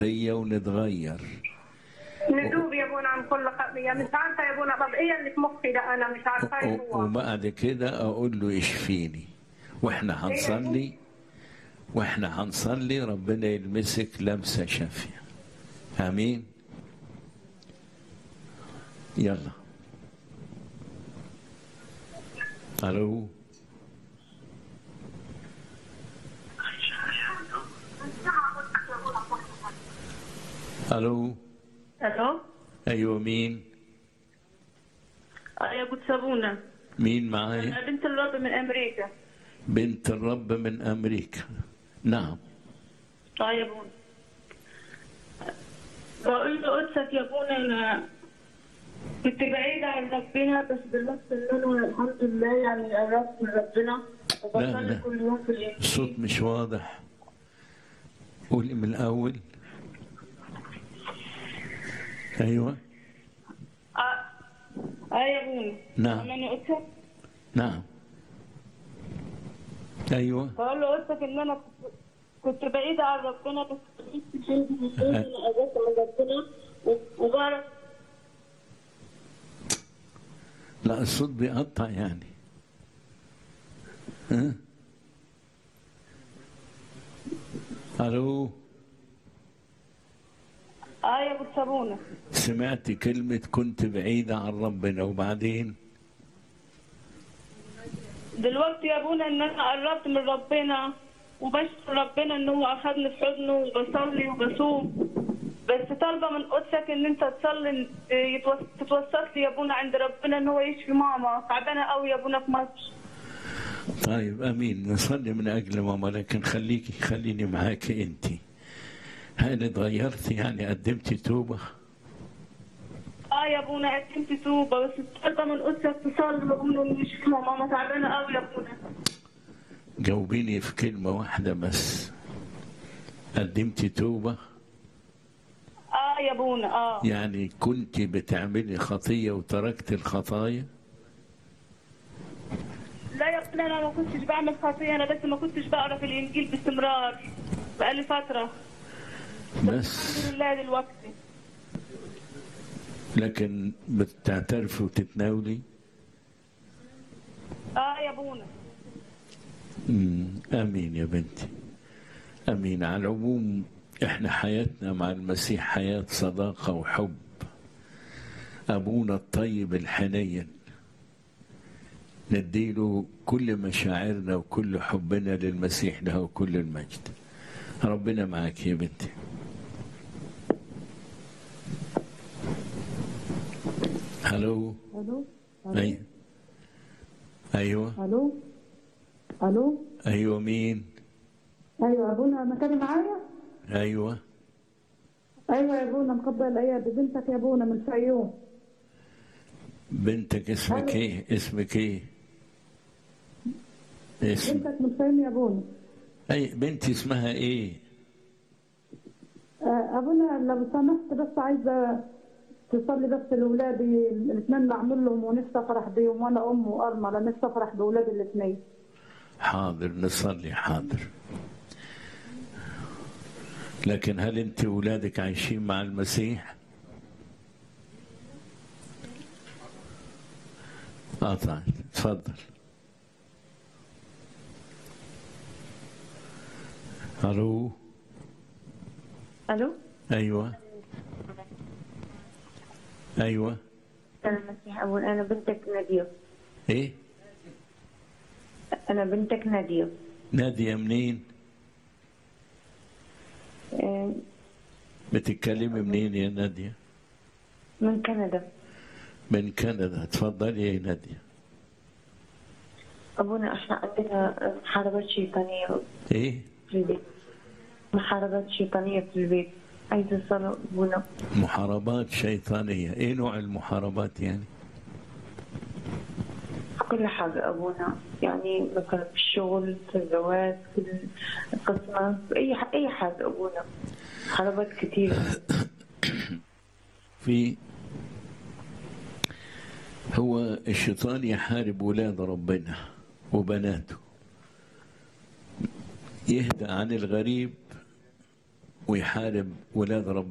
هي ونتغير ندوب يا ابونا عن كل خطيه مش عارفه يا ابونا طب ايه اللي في مخي ده انا مش عارفه ايه و- هو وبعد كده اقول له اشفيني واحنا هنصلي واحنا هنصلي ربنا يلمسك لمسه شافيه امين يلا الو الو الو ايوه مين آه يا ابو سابونا مين معايا انا بنت الرب من امريكا بنت الرب من امريكا نعم اه يا ابونا بقول له قدسك يا ابونا انا كنت بعيدة عن ربنا بس دلوقتي ان انا الحمد لله يعني قربت من ربنا لا. وبصلي كل يوم في الانجيل الصوت مش واضح قولي من الأول أيوة اه اه يا ابونا نعم. سامعني قدسك نعم أيوة بقول له قدسك ان انا كنت- كنت بعيدة عن ربنا بس لسه شايفة ان انا قربت من ربنا وبعرف لا الصوت بيقطع يعني ها ألو اه يا ابو سابونا سمعت كلمة كنت بعيدة عن ربنا وبعدين دلوقتي يا ابونا ان انا قربت من ربنا وبشكر ربنا ان هو اخذني في حضنه وبصلي وبصوم بس طالبه من قدسك ان انت تصلي يتوس- تتوسط لي يا ابونا عند ربنا ان هو يشفي ماما تعبانه قوي يا ابونا في مصر طيب امين نصلي من اجل ماما لكن خليكي خليني معاك انت هل اتغيرتي يعني قدمتي توبه اه يا ابونا قدمت توبه بس طالبه من قدسك تصلي وأقول له إنه يشفي ماما تعبانه قوي يا ابونا جاوبيني في كلمه واحده بس قدمتي توبه اه يا ابونا اه يعني كنت بتعملي خطيه وتركت الخطايا لا يا ابونا انا ما كنتش بعمل خطيه انا بس ما كنتش بقرا في الانجيل باستمرار بقالي فتره بس الحمد لله دلوقتي لكن بتعترفي وتتناولي اه يا ابونا مم، امين يا بنتي امين على العموم احنا حياتنا مع المسيح حياه صداقه وحب ابونا الطيب الحنين نديله كل مشاعرنا وكل حبنا للمسيح له كل المجد ربنا معاك يا بنتي هلو الو أي. ايوه الو الو ايوه مين ايوه ابونا مكاني معايا ايوه ايوه يا ابونا مقبل الايادي بنتك يا ابونا من الفيوم بنتك اسمك ألو. ايه اسمك ايه اسم بنتك من الفيوم يا ابونا اي بنتي اسمها ايه آه، ابونا لو سمحت بس عايزه تصلي بس لاولادي الاثنين اللي اعمل لهم ونفسي افرح بيهم وانا ام وارمله نفسي افرح باولادي الاثنين حاضر نصلي حاضر لكن هل انت ولادك عايشين مع المسيح اه طيب تفضل الو الو ايوه ايوه انا مسيح اول انا بنتك ناديه ايه انا بنتك ناديه ناديه منين آه، بتتكلمي منين يا ناديه من كندا من كندا تفضلي يا ناديه ابونا احنا عندنا محاربات شيطانيه ايه في البيت محاربات شيطانيه في البيت عايزه صلاة ابونا محاربات شيطانية ايه نوع المحاربات يعني كل حاجه ابونا يعني مثلا في الشغل في الزواج في القسمه في اي ح- اي حاجه ابونا محاربات كثيره في هو الشيطان يحارب ولاد ربنا وبناته يهدى عن الغريب ويحارب ولاد ربنا